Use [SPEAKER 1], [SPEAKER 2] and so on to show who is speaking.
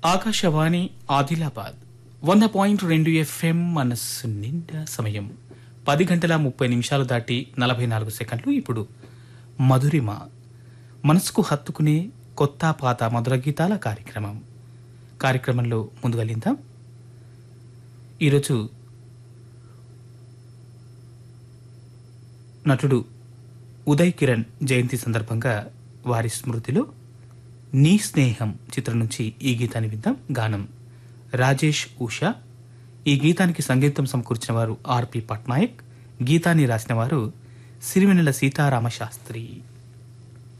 [SPEAKER 1] ఆకాశవాణి ఆదిలాబాద్ వంద పాయింట్ రెండు ఎఫ్ఎం మనస్సు నిండా సమయం పది గంటల ముప్పై నిమిషాలు దాటి నలభై నాలుగు సెకండ్లు ఇప్పుడు మధురిమ మనసుకు హత్తుకునే కొత్త పాత మధుర గీతాల కార్యక్రమం కార్యక్రమంలో ముందుగలిందాం ఈరోజు నటుడు ఉదయ్ కిరణ్ జయంతి సందర్భంగా వారి స్మృతిలో నీ స్నేహం చిత్రం నుంచి ఈ గీతాన్ని విందాం గానం రాజేష్ ఉషా ఈ గీతానికి సంగీతం సమకూర్చిన వారు ఆర్పి పట్నాయక్ గీతాన్ని రాసిన వారు సిరివెన్నెల సీతారామ శాస్త్రి